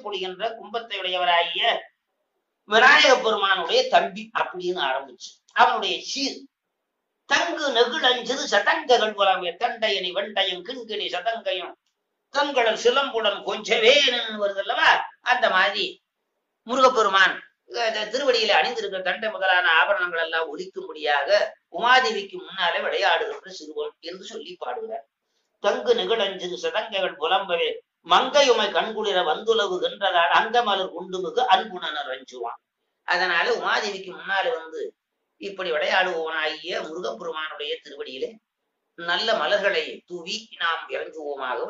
முடிகின்ற கும்பத்தை உடையவராகிய விநாயக பெருமானுடைய தம்பி அப்படின்னு ஆரம்பிச்சு அவனுடைய சீர் தங்கு நெகிழஞ்சிறு சதங்ககள் புலமே தண்டையனி வெண்டையும் கிண்கிணி சதங்கையும் தன்கடல் சிலம்புடன் கொஞ்சவே வருது அல்லவா அந்த மாதிரி முருகப்பெருமான் அஹ் திருவடியில அணிந்திருக்கிற தண்டை முதலான ஆபரணங்கள் எல்லாம் ஒலிக்கும்படியாக உமாதேவிக்கு முன்னாலே விளையாடுகின்ற சிறுவன் என்று சொல்லி பாடுகிறார் தங்கு நிகழஞ்சு சதங்கைகள் புலம்பவே மங்கையுமை கண்குளிர வந்துலவு என்றதால் அங்கமலர் குண்டுமுகு அன்புணனர் அஞ்சுவான் அதனால உமாதேவிக்கு முன்னாலே வந்து இப்படி விளையாடுவோனாகிய முருகப்பெருமானுடைய திருவடியிலே நல்ல மலர்களை தூவி நாம் இறங்குவோமாக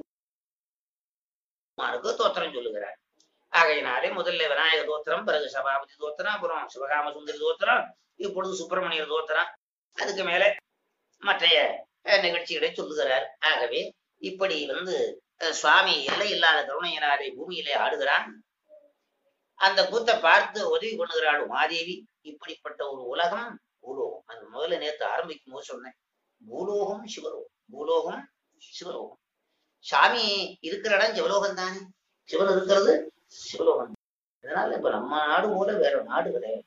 பெருமானுக்கு தோத்திரம் சொல்லுகிறார் ஆகையினாலே முதல்ல விநாயக தோத்திரம் பிறகு சபாபதி தோத்திரம் அப்புறம் சிவகாம சுந்தரி தோத்திரம் இப்பொழுது சுப்பிரமணியர் தோத்திரம் அதுக்கு மேல மற்றைய அஹ், நிகழ்ச்சிகளை சொல்லுகிறார் ஆகவே இப்படி வந்து அஹ், சுவாமி எல்லை இல்லாத கருணையினாலே பூமியிலே ஆடுகிறான் அந்த கூத்தை பார்த்து உதவி பண்ணுகிறாள் உமாதேவி இப்படிப்பட்ட ஒரு உலகம் பூலோகம் அந்த முதல்ல நேத்து ஆரம்பிக்கும் போது சொன்னேன் பூலோகம் சிவலோகம் பூலோகம் சிவலோகம் சாமி இருக்கிற இடம் சிவலோகம் தானே சிவன் இருக்கிறது சிவலோகம் அதனால இப்ப நம்ம நாடு போல வேற நாடு கிடையாது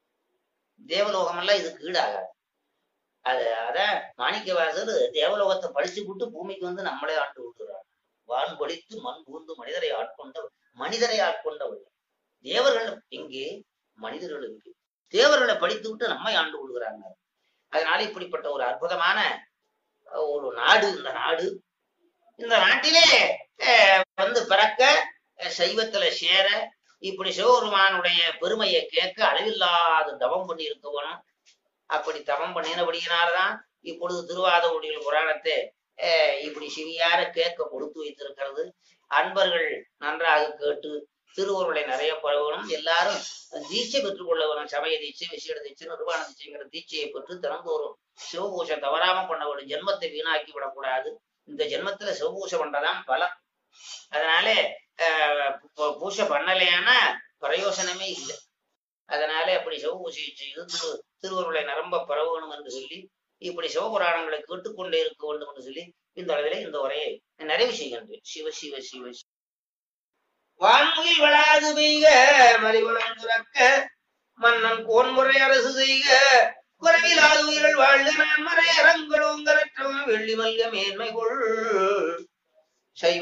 தேவலோகம் எல்லாம் இதுக்கு ஈடாகாது அது அதான் மாணிக்கவாசர் தேவலோகத்தை படிச்சு விட்டு பூமிக்கு வந்து நம்மளே ஆண்டு விட்டுறாங்க வான் படித்து மண் பூந்து மனிதரை ஆட்கொண்ட மனிதரை ஆட்கொண்டவர் தேவர்கள் எங்கே மனிதர்கள் எங்கே தேவர்களை படித்து விட்டு நம்மை ஆண்டு கொள்கிறாங்க அதனால இப்படிப்பட்ட ஒரு அற்புதமான அஹ், ஒரு நாடு இந்த நாடு இந்த நாட்டிலே அஹ், வந்து பிறக்க அஹ், சைவத்துல சேர இப்படி சிவபெருமானுடைய பெருமையை கேட்க அளவில்லாத தவம் பண்ணி இருக்கவனும் அப்படி தவம் பண்ணினபடியினால்தான் இப்பொழுது திருவாத ஒடிகள் புராணத்தை அஹ், இப்படி சிவியார கேட்க கொடுத்து வைத்திருக்கிறது அன்பர்கள் நன்றாக கேட்டு திருவருளை நிறைய பரவணும் எல்லாரும் தீட்சை பெற்றுக் கொள்ள வேணும் சமய தீட்சை விசேட தீட்சை நிர்வாண தீட்சைங்கிற தீட்சையை பெற்று தினந்தோறும் சிவபூஷை தவறாம பண்ண ஒரு ஜென்மத்தை வீணாக்கி விடக்கூடாது இந்த ஜென்மத்துல சிவபூஷை பண்றதான் பலம் அதனால ஆஹ் பூ- பூஷை பண்ணலையானா பிரயோசனமே இல்லை அதனால அப்படி சிவபூஷை செய்து திரு திருவருளை நிரம்ப பரவணும் என்று சொல்லி இப்படி சிவபுராணங்களை கேட்டுக்கொண்டே இருக்க வேண்டும் என்று சொல்லி இந்த அளவிலே இந்த உரையை நிறைவு செய்கின்றேன் சிவ சிவ சிவ சிவ. வான்முகில் வளாது பெய்க மலிவளம் துறக்க மன்னன் கோன்முறை அரசு செய்க குறைவிலாது உயிர்கள் வாழ்க நான் மறை அரங்களோங்கரற்றவன் வெள்ளி மல்க மேன்மை கொள் சைவ